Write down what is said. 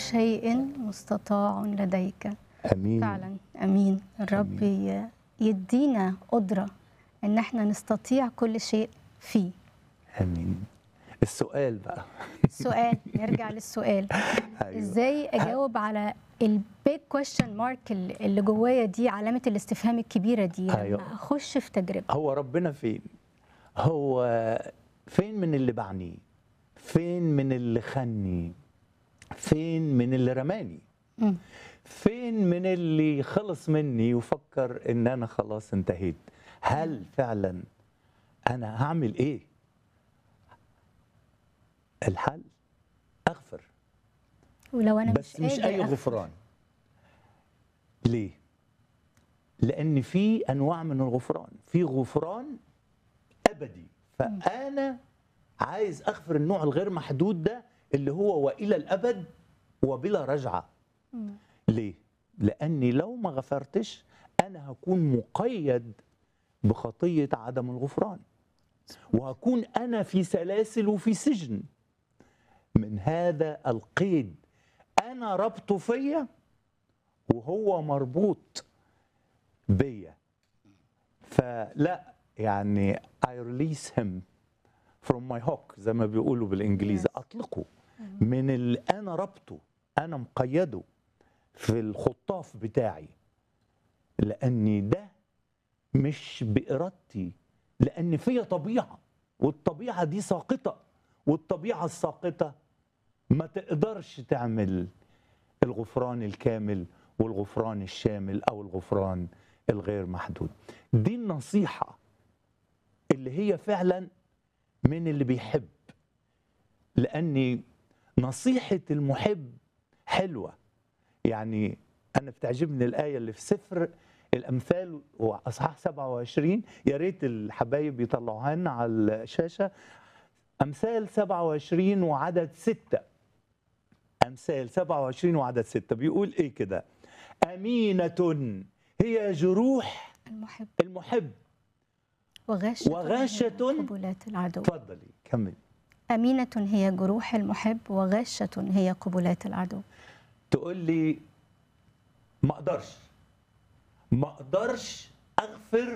شيء مستطاع لديك امين فعلا امين الرب ي- يدينا قدره ان احنا نستطيع كل شيء فيه امين السؤال بقى سؤال نرجع للسؤال أيوة. ازاي اجاوب على البيج كويشن مارك اللي جوايا دي علامه الاستفهام الكبيره دي لما أيوة. اخش في تجربه هو ربنا فين هو فين من اللي بعني فين من اللي خني فين من اللي رماني مم. فين من اللي خلص مني وفكر ان انا خلاص انتهيت هل فعلا انا هعمل ايه الحل اغفر ولو انا بس مش, مش قادر اي أغفر. غفران ليه لان في انواع من الغفران في غفران ابدي فانا عايز اغفر النوع الغير محدود ده اللي هو والى الابد وبلا رجعه مم. ليه لاني لو ما غفرتش انا هكون مقيد بخطيه عدم الغفران وهكون انا في سلاسل وفي سجن من هذا القيد انا ربطه فيا وهو مربوط بيا فلا يعني I release him from my hook زي ما بيقولوا بالانجليزي Yes. اطلقه من اللي انا ربطه انا مقيده في الخطاف بتاعي لاني ده مش بارادتي لان فيا طبيعه والطبيعه دي ساقطه والطبيعه الساقطه ما تقدرش تعمل الغفران الكامل والغفران الشامل او الغفران الغير محدود دي النصيحه اللي هي فعلا من اللي بيحب لاني نصيحه المحب حلوه يعني انا بتعجبني الايه اللي في سفر الامثال واصحاح 27 يا ريت الحبايب يطلعوها لنا على الشاشه امثال 27 وعدد 6 امثال 27 وعدد 6 بيقول ايه كده امينه هي جروح المحب المحب وغاشة وغاشة هي قبلات العدو اتفضلي كمل أمينة هي جروح المحب وغاشة هي قبلات العدو تقول لي ما اقدرش ما اقدرش اغفر